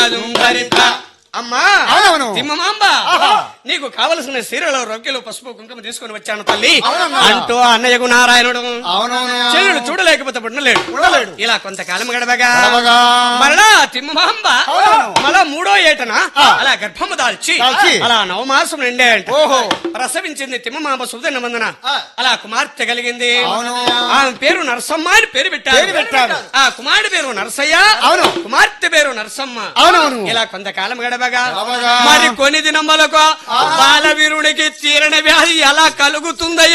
భరిత అమ్మా అవునవును. తిమ్మమాంబ ఆహా. నీకు కావలసిన సీరలు రొక్కెలు పసుపు కుంకుమ తీసుకుని వచ్చాను తల్లి అవునమ్మా. అంటూ అన్నయ్యకు నారాయణుడు అవునవును చెల్లెడు చూడలేకపోతే ఉండలేడు ఉండలేడు. ఇలా కొంతకాలం గడవగా గడవగా. మరలా తిమ్మమాంబ అవునవును. మళ్ళా మూడో ఏటన ఆ. అలా గర్భము దాల్చి దాల్చి. అలా నవమాసం నిండే అంట ఓహో. ప్రసవించింది తిమ్మమాంబ సుదన్న మందన ఆ. అలా కుమార్తె కలిగింది అవును. ఆమె పేరు నరసమ్మ అని పేరు పెట్టారు పేరు పెట్టారు. ఆ కుమారుడి పేరు నరసయ్య అవును. కుమార్తె పేరు నరసమ్మ అవునవును. ఇలా కొంతకాలం గడవగా గడవగా. మరి కొన్ని దినములకు బాలవీరుడికి తీరని వ్యాధి ఎలా కలుగుతుందయ్యా